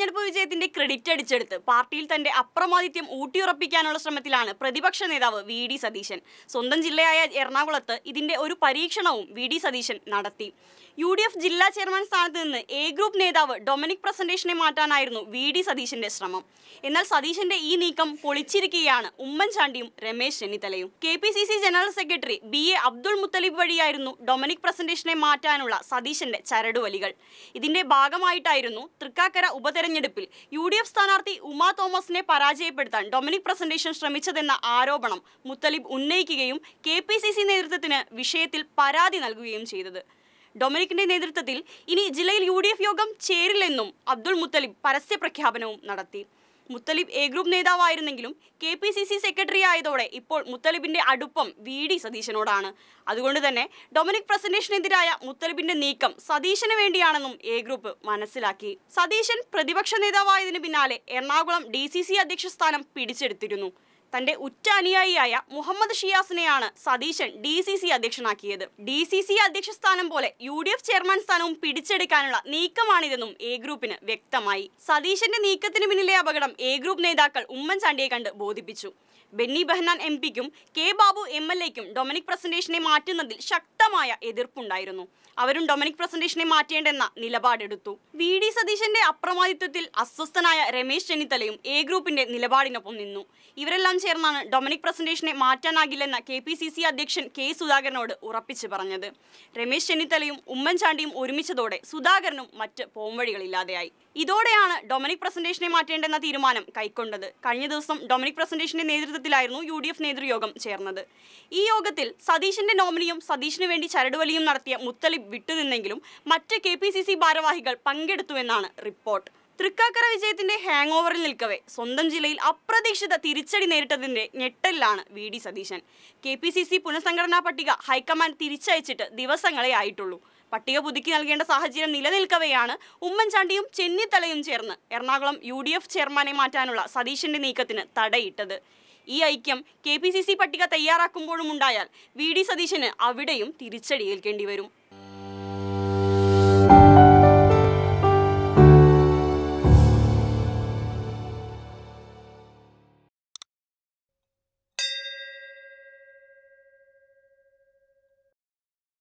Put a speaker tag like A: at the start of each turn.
A: തെരഞ്ഞെടുപ്പ് വിജയത്തിന്റെ ക്രെഡിറ്റ് അടിച്ചെടുത്ത് പാർട്ടിയിൽ തന്റെ അപ്രമാദിത്യം ഊട്ടിയുറപ്പിക്കാനുള്ള ശ്രമത്തിലാണ് പ്രതിപക്ഷ നേതാവ് വി ഡി സതീശൻ സ്വന്തം ജില്ലയായ എറണാകുളത്ത് ഇതിന്റെ ഒരു പരീക്ഷണവും വി ഡി സതീശൻ നടത്തി യു ഡി എഫ് ജില്ലാ ചെയർമാൻ സ്ഥാനത്ത് നിന്ന് എ ഗ്രൂപ്പ് നേതാവ് ഡൊമിനിക് പ്രസന്റേഷനെ മാറ്റാനായിരുന്നു വി ഡി സതീശന്റെ ശ്രമം എന്നാൽ സതീശന്റെ ഈ നീക്കം പൊളിച്ചിരിക്കുകയാണ് ഉമ്മൻചാണ്ടിയും രമേശ് ചെന്നിത്തലയും K P C C general secretary B A Abdul Muthalib വഴിയായിരുന്നു ഡൊമിനിക് പ്രസന്റേഷനെ മാറ്റാനുള്ള സതീശന്റെ ചരടുവലികൾ ഇതിന്റെ ഭാഗമായിട്ടായിരുന്നു തൃക്കാക്കര ഉപതെരഞ്ഞെടുപ്പിൽ യു ഡി എഫ് സ്ഥാനാർത്ഥി ഉമാ തോമസിനെ പരാജയപ്പെടുത്താൻ ഡൊമിനിക് പ്രസന്റേഷൻ ശ്രമിച്ചതെന്ന ആരോപണം മുത്തലിബ് ഉന്നയിക്കുകയും കെ പി സി സി നേതൃത്വത്തിന് വിഷയത്തിൽ പരാതി നൽകുകയും ചെയ്തത് ഡൊമിനിക്കിന്റെ നേതൃത്വത്തിൽ ഇനി ജില്ലയിൽ യു ഡി എഫ് യോഗം ചേരില്ലെന്നും അബ്ദുൾ മുത്തലിബ് പരസ്യ പ്രഖ്യാപനവും നടത്തി മുത്തലിബ് എ ഗ്രൂപ്പ് നേതാവായിരുന്നെങ്കിലും K P C C secretary ആയതോടെ ഇപ്പോൾ മുത്തലിബിന്റെ അടുപ്പം വി ഡി സതീശനോടാണ് അതുകൊണ്ട് തന്നെ ഡൊമിനിക് പ്രസന്റേഷനെതിരായ മുത്തലിബിന്റെ നീക്കം സതീശന് വേണ്ടിയാണെന്നും എ ഗ്രൂപ്പ് മനസ്സിലാക്കി സതീശൻ പ്രതിപക്ഷ നേതാവായതിനു പിന്നാലെ എറണാകുളം ഡി സി സി അധ്യക്ഷ സ്ഥാനം പിടിച്ചെടുത്തിരുന്നു തന്റെ ഉറ്റ അനുയായിയായ മുഹമ്മദ് ഷിയാസിനെയാണ് സതീശൻ ഡി സി സി അധ്യക്ഷനാക്കിയത് ഡി സി സി അധ്യക്ഷ സ്ഥാനം പോലെ യു ഡി എഫ് ചെയർമാൻ സ്ഥാനവും പിടിച്ചെടുക്കാനുള്ള നീക്കമാണിതെന്നും എ ഗ്രൂപ്പിന് വ്യക്തമായി സതീശന്റെ നീക്കത്തിന് പിന്നിലെ അപകടം എ ഗ്രൂപ്പ് നേതാക്കൾ ഉമ്മൻചാണ്ടിയെ കണ്ട് ബോധിപ്പിച്ചു ബെന്നി ബെഹനാൻ എം പിക്കും കെ ബാബു എം എൽ എക്കും ഡൊമിനിക് പ്രസന്റേഷനെ മാറ്റുന്നതിൽ ശക്തമായ എതിർപ്പുണ്ടായിരുന്നു അവരും ഡൊമിനിക് പ്രസന്റേഷനെ മാറ്റേണ്ടെന്ന നിലപാടെടുത്തു വി ഡി സതീശന്റെ അപ്രമാദിത്വത്തിൽ അസ്വസ്ഥനായ രമേശ് ചെന്നിത്തലയും എ ഗ്രൂപ്പിന്റെ നിലപാടിനൊപ്പം നിന്നു ഇവരെല്ലാം ചേർന്നാണ് ഡൊമിനിക് പ്രസന്റേഷനെ മാറ്റാനാകില്ലെന്ന കെ പി സി സി അധ്യക്ഷൻ കെ സുധാകരനോട് ഉറപ്പിച്ചു പറഞ്ഞത് രമേശ് ചെന്നിത്തലയും ഉമ്മൻചാണ്ടിയും ഒരുമിച്ചതോടെ സുധാകരനും മറ്റ് പോംവഴികളില്ലാതെയായി ഇതോടെയാണ് ഡൊമിനിക് പ്രസന്റേഷനെ മാറ്റേണ്ടെന്ന തീരുമാനം കൈക്കൊണ്ടത് കഴിഞ്ഞ ദിവസം ഡൊമിനിക് പ്രസന്റേഷന്റെ നേതൃത്വത്തിലായിരുന്നു യു ഡി എഫ് നേതൃയോഗം ചേർന്നത് ഈ യോഗത്തിൽ സതീശന്റെ നോമിനിയും സതീഷിനു വേണ്ടി ചരടുവലിയും നടത്തിയ മുത്തലിബ് വിട്ടുനിന്നെങ്കിലും മറ്റ് കെ പി സി സി ഭാരവാഹികൾ പങ്കെടുത്തുവെന്നാണ് റിപ്പോർട്ട് തൃക്കാക്കര വിജയത്തിന്റെ ഹാങ് ഓവറിൽ നിൽക്കവെ സ്വന്തം ജില്ലയിൽ അപ്രതീക്ഷിത തിരിച്ചടി നേരിട്ടതിന്റെ ഞെട്ടലിലാണ് V D Satheesan K P C C പുനഃസംഘടനാ പട്ടിക ഹൈക്കമാൻഡ് തിരിച്ചയച്ചിട്ട് ദിവസങ്ങളെ ആയിട്ടുള്ളൂ പട്ടിക പുതുക്കി നൽകേണ്ട സാഹചര്യം നിലനിൽക്കവെയാണ് ഉമ്മൻചാണ്ടിയും ചെന്നിത്തലയും ചേർന്ന് എറണാകുളം യു ഡി എഫ് ചെയർമാനെ മാറ്റാനുള്ള സതീശന്റെ നീക്കത്തിന് തടയിട്ടത് ഈ ഐക്യം കെ പി സി സി പട്ടിക തയ്യാറാക്കുമ്പോഴും ഉണ്ടായാൽ വി ഡി സതീശന് അവിടെയും തിരിച്ചടിയേൽക്കേണ്ടി വരും